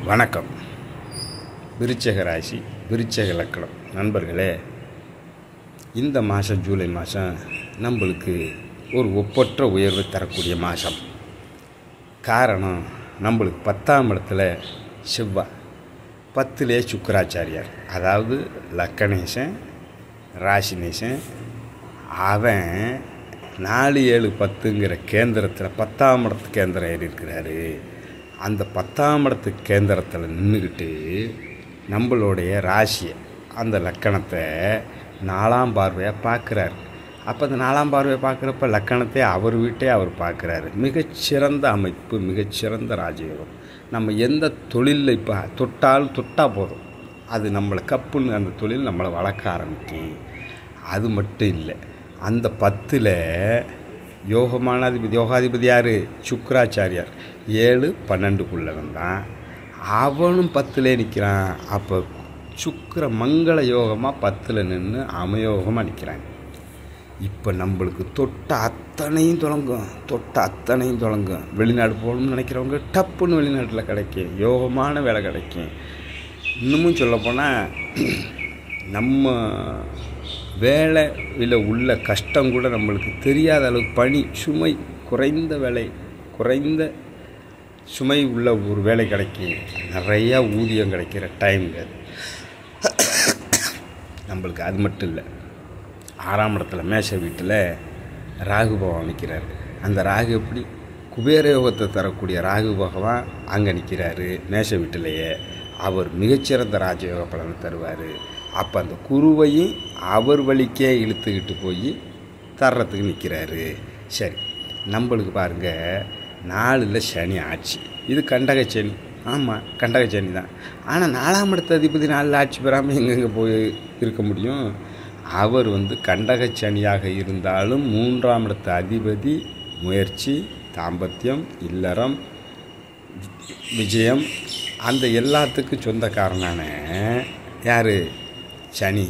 வணக்கம் விருச்சக ராசி விருச்சக லக்கணம் நண்பர்களே இந்த மாதம் ஜூலை மாதம் நம்மளுக்கு ஒரு ஒப்பற்ற உயர்வை தரக்கூடிய மாதம் காரணம் நம்மளுக்கு பத்தாம் இடத்துல செவ்வாய் பத்திலே சுக்கராச்சாரியார் அதாவது லக்கணேசன் ராசினேசன் அவன் நாலு ஏழு பத்துங்கிற கேந்திரத்தில் பத்தாம் இடத்து கேந்திரம் ஏறி இருக்கிறாரு அந்த பத்தாம் இடத்து கேந்திரத்தில் நின்றுக்கிட்டு நம்மளுடைய ராசியை அந்த லக்கணத்தை நாலாம் பார்வையாக பார்க்குறாரு அப்போ அந்த நாலாம் பார்வையை பார்க்குறப்ப லக்கணத்தை அவர் வீட்டே அவர் பார்க்குறாரு மிகச்சிறந்த அமைப்பு மிகச்சிறந்த ராஜயோகம் நம்ம எந்த தொழிலில் இப்போ தொட்டாலும் தொட்டால் போதும் அது நம்மளை கப்புன்னு அந்த தொழில் நம்மளை வளர்க்க ஆரம்பிக்கும் அது மட்டும் இல்லை அந்த பத்தில் யோகமான அதிபதி யோகாதிபதி யார் சுக்கராச்சாரியார் ஏழு பன்னெண்டுக்குள்ளவன் தான் அவனும் பத்தில் நிற்கிறான் அப்போ சுக்கர மங்கள யோகமாக பத்தில் நின்று அமயோகமாக நிற்கிறாங்க இப்போ நம்மளுக்கு தொட்ட அத்தனையும் தொடங்கும் தொட்ட அத்தனையும் தொடங்கும் வெளிநாடு போகணும்னு நினைக்கிறவங்க டப்புன்னு வெளிநாட்டில் கிடைக்கும் யோகமான வேலை கிடைக்கும் இன்னமும் சொல்லப்போனால் நம்ம வேலையில் உள்ள கஷ்டம் கூட நம்மளுக்கு தெரியாத அளவுக்கு பணி சுமை குறைந்த வேலை குறைந்த சுமை உள்ள ஒரு வேலை கிடைக்கும் நிறையா ஊதியம் கிடைக்கிற டைம் அது நம்மளுக்கு அது மட்டும் இல்லை ஆறாம் இடத்துல மேஷ வீட்டில் ராகு பகவான் நிற்கிறார் அந்த ராகு எப்படி குபேர யோகத்தை தரக்கூடிய ராகு பகவான் அங்கே நிற்கிறாரு மேஷ வீட்டிலேயே அவர் மிகச்சிறந்த ராஜயோக பலனை தருவார் அப்போ அந்த குருவையும் அவர் வழிக்கே இழுத்துக்கிட்டு போய் தர்றதுக்கு நிற்கிறாரு சரி நம்மளுக்கு பாருங்கள் நாலில் சனி ஆட்சி இது கண்டக சனி ஆமாம் கண்டக சனி தான் ஆனால் நாலாம் இடத்த அதிபதி நாலில் ஆட்சி பெறாமல் எங்கெங்கே போய் இருக்க முடியும் அவர் வந்து கண்டக சனியாக இருந்தாலும் மூன்றாம் இடத்த அதிபதி முயற்சி தாம்பத்தியம் இல்லறம் விஜயம் அந்த எல்லாத்துக்கும் சொந்தக்காரனான யார் சனி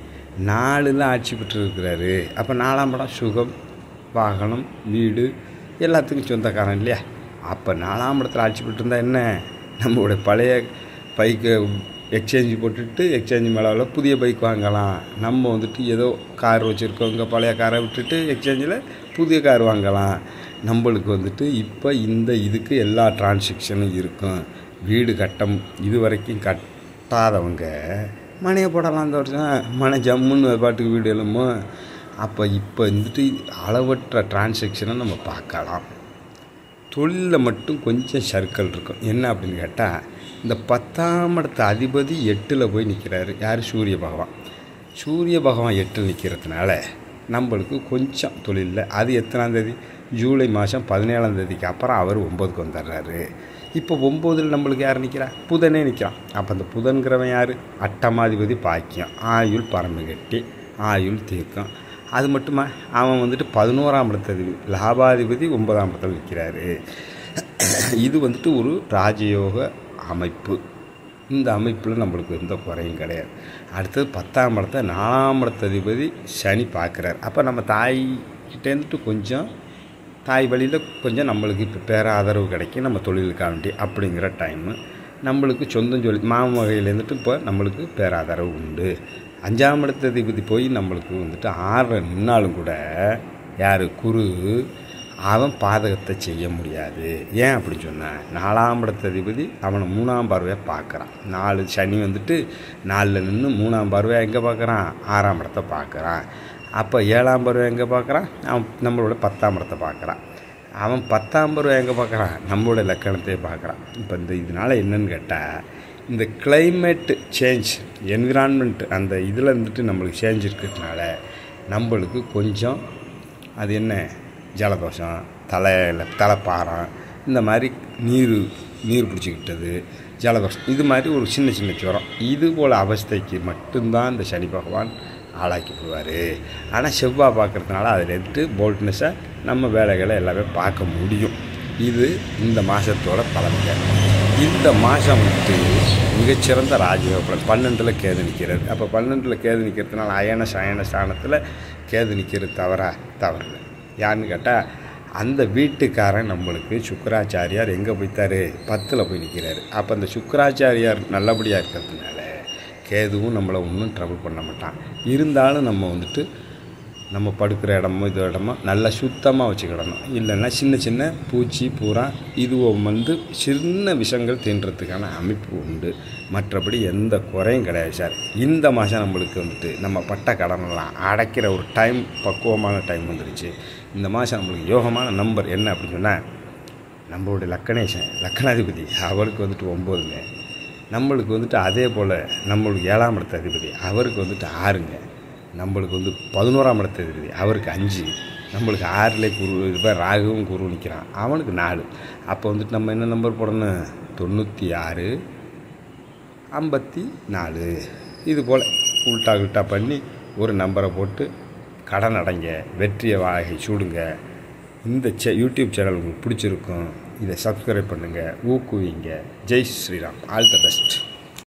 நாலில் ஆட்சி பெற்றிருக்கிறாரு அப்போ நாலாம் படம் சுகம் வாகனம் வீடு எல்லாத்துக்கும் சொந்தக்காரன் இல்லையா அப்போ நாலாம் இடத்துல ஆட்சி பெற்றிருந்தா என்ன நம்மளுடைய பழைய பைக்கை எக்ஸ்சேஞ்சு போட்டுட்டு எக்ஸ்சேஞ்ச் மேலே புதிய பைக் வாங்கலாம் நம்ம வந்துட்டு ஏதோ கார் வச்சுருக்கோங்க பழைய காரை விட்டுட்டு எக்ஸ்சேஞ்சில் புதிய கார் வாங்கலாம் நம்மளுக்கு வந்துட்டு இப்போ இந்த இதுக்கு எல்லா டிரான்சாக்ஷனும் இருக்கும் வீடு கட்டம் இது வரைக்கும் கட்டாதவங்க மனையை போடலாம் இந்த வருஷம் மனை ஜம்முன்னு பாட்டுக்கு வீடு எழுமோ அப்போ இப்போ வந்துட்டு அளவற்ற டிரான்சாக்ஷனை நம்ம பார்க்கலாம் தொழிலில் மட்டும் கொஞ்சம் சர்க்கிள் இருக்கும் என்ன அப்படின்னு கேட்டால் இந்த பத்தாம் இடத்த அதிபதி எட்டில் போய் நிற்கிறாரு யார் சூரிய பகவான் சூரிய பகவான் எட்டில் நிற்கிறதுனால நம்மளுக்கு கொஞ்சம் தொழிலில் அது எத்தனாம் தேதி ஜூலை மாதம் பதினேழாம் தேதிக்கு அப்புறம் அவர் ஒம்பதுக்கு வந்துடுறாரு இப்போ ஒம்போதில் நம்மளுக்கு யார் நிற்கிறா புதனே நிற்கிறான் அப்போ அந்த புதன்கிறவன் யார் அட்டமாதிபதி பாக்கியம் ஆயுள் பரம்பு கட்டி ஆயுள் தீர்க்கம் அது மட்டுமா அவன் வந்துட்டு பதினோராம் இடத்ததிபதி லாபாதிபதி ஒன்பதாம் இடத்துல நிற்கிறாரு இது வந்துட்டு ஒரு ராஜயோக அமைப்பு இந்த அமைப்பில் நம்மளுக்கு எந்த குறையும் கிடையாது அடுத்தது பத்தாம் இடத்த நாலாம் இடத்ததிபதி சனி பார்க்குறாரு அப்போ நம்ம தாய்கிட்டேருந்துட்டு கொஞ்சம் தாய் வழியில் கொஞ்சம் நம்மளுக்கு இப்போ பேர ஆதரவு கிடைக்கும் நம்ம தொழிலுக்காக வேண்டி அப்படிங்கிற டைமு நம்மளுக்கு சொந்தம் சொல்லி மாம வகையிலேருந்துட்டு இப்போ நம்மளுக்கு பேராதரவு உண்டு அஞ்சாம் இடத்த அதிபதி போய் நம்மளுக்கு வந்துட்டு ஆறு நின்னாலும் கூட யார் குரு அவன் பாதகத்தை செய்ய முடியாது ஏன் அப்படி சொன்னேன் நாலாம் இடத்த அதிபதி அவனை மூணாம் பார்வையாக பார்க்குறான் நாலு சனி வந்துட்டு நாலில் நின்று மூணாம் பார்வையாக எங்கே பார்க்குறான் ஆறாம் இடத்த பார்க்குறான் அப்போ ஏழாம் பருவம் எங்கே பார்க்குறான் அவன் நம்மளோட பத்தாம் இடத்தை பார்க்குறான் அவன் பத்தாம் பருவம் எங்கே பார்க்குறான் நம்மளோட லக்கணத்தையே பார்க்குறான் இப்போ இந்த இதனால் என்னன்னு கேட்டால் இந்த கிளைமேட் சேஞ்ச் என்விரான்மெண்ட் அந்த இதில் இருந்துட்டு நம்மளுக்கு சேஞ்ச் இருக்கிறதுனால நம்மளுக்கு கொஞ்சம் அது என்ன ஜலதோஷம் தலையில் தலைப்பாரம் இந்த மாதிரி நீர் நீர் பிடிச்சிக்கிட்டது ஜலதோஷம் இது மாதிரி ஒரு சின்ன சின்ன ஜுரம் இது போல் அவஸ்தைக்கு மட்டும்தான் இந்த சனி பகவான் ஆளாக்கி போடுவார் ஆனால் செவ்வாய் பார்க்குறதுனால அதில் எடுத்து போல்ட்னஸை நம்ம வேலைகளை எல்லாமே பார்க்க முடியும் இது இந்த மாதத்தோட பலன்கள் இந்த மாதம் வந்துட்டு மிகச்சிறந்த ராஜயோக பலன் பன்னெண்டில் கேது நிற்கிறது அப்போ பன்னெண்டில் கேது நிற்கிறதுனால அயன சயன ஸ்தானத்தில் கேது நிற்கிறது தவறா தவறு யாருன்னு கேட்டால் அந்த வீட்டுக்காரன் நம்மளுக்கு சுக்கராச்சாரியார் எங்கே போய்த்தாரு பத்தில் போய் நிற்கிறாரு அப்போ அந்த சுக்கராச்சாரியார் நல்லபடியாக இருக்கிறதுனால கேதுவும் நம்மளை ஒன்றும் ட்ரபிள் பண்ண மாட்டான் இருந்தாலும் நம்ம வந்துட்டு நம்ம படுக்கிற இடமோ இது இடமோ நல்லா சுத்தமாக வச்சுக்கிடணும் இல்லைன்னா சின்ன சின்ன பூச்சி பூரா இது வந்து சின்ன விஷங்கள் தீண்டுறதுக்கான அமைப்பு உண்டு மற்றபடி எந்த குறையும் கிடையாது சார் இந்த மாதம் நம்மளுக்கு வந்துட்டு நம்ம பட்ட கடனெல்லாம் அடைக்கிற ஒரு டைம் பக்குவமான டைம் வந்துருச்சு இந்த மாதம் நம்மளுக்கு யோகமான நம்பர் என்ன அப்படின்னு சொன்னால் நம்மளுடைய லக்கணேசன் லக்கணாதிபதி அவருக்கு வந்துட்டு ஒம்போதுங்க நம்மளுக்கு வந்துட்டு அதே போல் நம்மளுக்கு ஏழாம் இடத்த அதிபதி அவருக்கு வந்துட்டு ஆறுங்க நம்மளுக்கு வந்து பதினோராம் இடத்த அதிபதி அவருக்கு அஞ்சு நம்மளுக்கு ஆறில் குரு இப்போ ராகுவும் குரு நிற்கிறான் அவனுக்கு நாலு அப்போ வந்துட்டு நம்ம என்ன நம்பர் போடணும் தொண்ணூற்றி ஆறு ஐம்பத்தி நாலு இது போல் உல்ட்டா உல்ட்டா பண்ணி ஒரு நம்பரை போட்டு கடன் அடைங்க வெற்றியை வாகை சூடுங்க இந்த சே யூடியூப் சேனல் உங்களுக்கு பிடிச்சிருக்கும் இதை சப்ஸ்கிரைப் பண்ணுங்கள் ஊக்குவிங்க Jai Shri Ram all the best